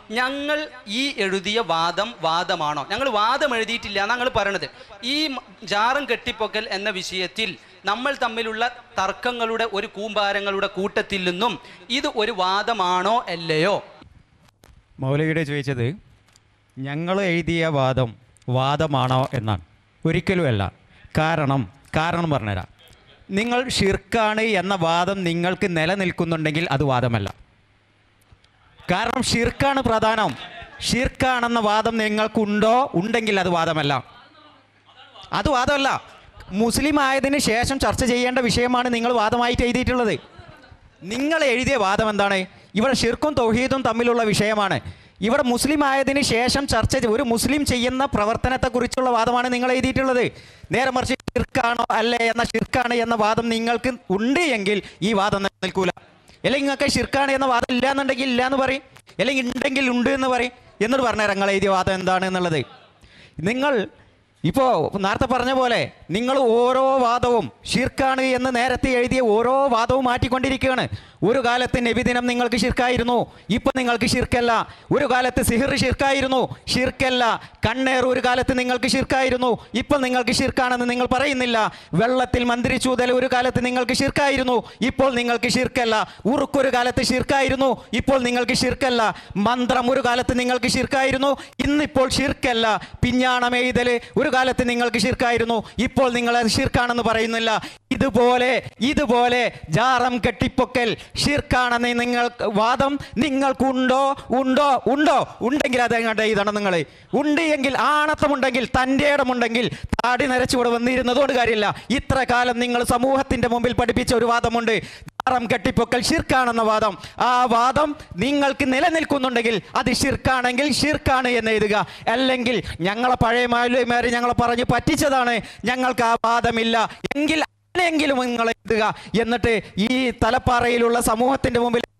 ഞങ്ങൾ ഈ എഴുതിയ വാദം വാദമാണോ ഞങ്ങൾ വാദം എഴുതിയിട്ടില്ല ഞങ്ങൾ പറയണത് ഈ മ- ജാറം കെട്ടിപ്പൊക്കൽ എന്ന വിഷയത്തിൽ നമ്മൾ തമ്മിലുള്ള തർക്കങ്ങളുടെ ഒരു കൂമ്പാരങ്ങളുടെ കൂട്ടത്തിൽ നിന്നും ഇത് ഒരു വാദമാണോ അല്ലയോ മൗലവിയുടെ ചോദിച്ചത് ഞങ്ങൾ എഴുതിയ വാദം വാദമാണോ എന്നാണ് ഒരിക്കലുമല്ല കാരണം കാരണം പറഞ്ഞുതരാം നിങ്ങൾ ഷിർക്കാണ് എന്ന വാദം നിങ്ങൾക്ക് നിലനിൽക്കുന്നുണ്ടെങ്കിൽ അത് വാദമല്ല കാരണം ഷിർക്കാണ് പ്രധാനം ഷിർക്കാണെന്ന വാദം നിങ്ങൾക്കുണ്ടോ ഉണ്ടെങ്കിൽ അത് വാദമല്ല അത് വാദമല്ല മുസ്ലിം ആയതിനു ശേഷം ചർച്ച ചെയ്യേണ്ട വിഷയമാണ് നിങ്ങൾ വാദമായിട്ട് എഴുതിയിട്ടുള്ളത് നിങ്ങൾ എഴുതിയ വാദം എന്താണ് ഇവിടെ ഷിർക്കും തൗഹീദും തമ്മിലുള്ള വിഷയമാണ് ഇവിടെ മുസ്ലിം ആയതിനു ശേഷം ചർച്ച ചെയ്ത് ഒരു മുസ്ലിം ചെയ്യുന്ന പ്രവർത്തനത്തെക്കുറിച്ചുള്ള വാദമാണ് നിങ്ങൾ എഴുതിയിട്ടുള്ളത് നേരെ മറിച്ച് ഷിർക്കാണോ അല്ലേ എന്ന ഷിർക്കാണ് എന്ന വാദം നിങ്ങൾക്ക് ഉണ്ട് എങ്കിൽ ഈ വാദം നിൽക്കൂല അല്ലെങ്കിൽ നിങ്ങൾക്ക് ഷിർക്കാണ് എന്ന വാദം ഇല്ല എന്നുണ്ടെങ്കിൽ ഇല്ല എന്ന് പറയും അല്ലെങ്കിൽ ഉണ്ടെങ്കിൽ ഉണ്ട് എന്ന് പറയും എന്നിട്ട് പറഞ്ഞുതരാം നിങ്ങൾ എഴുതിയ വാദം എന്താണ് എന്നുള്ളത് നിങ്ങൾ ഇപ്പോൾ നേരത്തെ പറഞ്ഞ പോലെ നിങ്ങൾ ഓരോ വാദവും ഷിർക്കാണ് എന്ന് നേരത്തെ എഴുതിയ ഓരോ വാദവും മാറ്റിക്കൊണ്ടിരിക്കുകയാണ് ഒരു കാലത്ത് നബിദിനം നിങ്ങൾക്ക് ഷിർക്കായിരുന്നു ഇപ്പം നിങ്ങൾക്ക് ഷിർക്കല്ല ഒരു കാലത്ത് സിഹിർ ഷിർക്കായിരുന്നു ഷിർക്കല്ല കണ്ണേർ ഒരു കാലത്ത് നിങ്ങൾക്ക് ഷിർക്കായിരുന്നു ഇപ്പോൾ നിങ്ങൾക്ക് ഷിർക്കാണെന്ന് നിങ്ങൾ പറയുന്നില്ല വെള്ളത്തിൽ മന്ത്രിച്ചൂതൽ ഒരു കാലത്ത് നിങ്ങൾക്ക് ഷിർക്കായിരുന്നു ഇപ്പോൾ നിങ്ങൾക്ക് ഷിർക്കല്ല ഉറുക്കൊരു കാലത്ത് ഷിർക്കായിരുന്നു ഇപ്പോൾ നിങ്ങൾക്ക് ഷിർക്കല്ല മന്ത്രം ഒരു കാലത്ത് നിങ്ങൾക്ക് ഷിർക്കായിരുന്നു ഇന്നിപ്പോൾ ഷിർക്കല്ല പിഞ്ഞാണമെയ്തൽ ഒരു കാലത്ത് നിങ്ങൾക്ക് ഷിർക്കായിരുന്നു ഇപ്പോൾ നിങ്ങൾ അത് ഷിർക്കാണെന്ന് പറയുന്നില്ല ഇതുപോലെ ഇതുപോലെ ജാറം കെട്ടിപ്പൊക്കൽ ഷിർക്കാണെന്ന് നിങ്ങൾ വാദം നിങ്ങൾക്കുണ്ടോ ഉണ്ടോ ഉണ്ടോ ഉണ്ടെങ്കിൽ അത് എങ്ങോട്ട് എഴുതണം നിങ്ങൾ ഉണ്ട് എങ്കിൽ ആണത്തമുണ്ടെങ്കിൽ തൻ്റെ ഇടമുണ്ടെങ്കിൽ താടി നരച്ചുകൂടെ വന്നിരുന്നതുകൊണ്ട് കാര്യമില്ല ഇത്ര കാലം നിങ്ങൾ സമൂഹത്തിന്റെ മുമ്പിൽ പഠിപ്പിച്ച ഒരു വാദമുണ്ട് ജാറം കെട്ടിപ്പൊക്കൽ ഷിർക്കാണെന്ന വാദം ആ വാദം നിങ്ങൾക്ക് നിലനിൽക്കുന്നുണ്ടെങ്കിൽ അത് ഷിർക്കാണെങ്കിൽ ഷിർക്കാണ് എന്ന് എഴുതുക അല്ലെങ്കിൽ ഞങ്ങളെ പഴയ മാലുമാര് ഞങ്ങളെ പറഞ്ഞ് പറ്റിച്ചതാണ് ഞങ്ങൾക്ക് ആ വാദമില്ല എങ്കിൽ അങ്ങനെയെങ്കിലും നിങ്ങൾ എഴുതുക എന്നിട്ട് ഈ തലപ്പാറയിലുള്ള സമൂഹത്തിന്റെ മുമ്പിൽ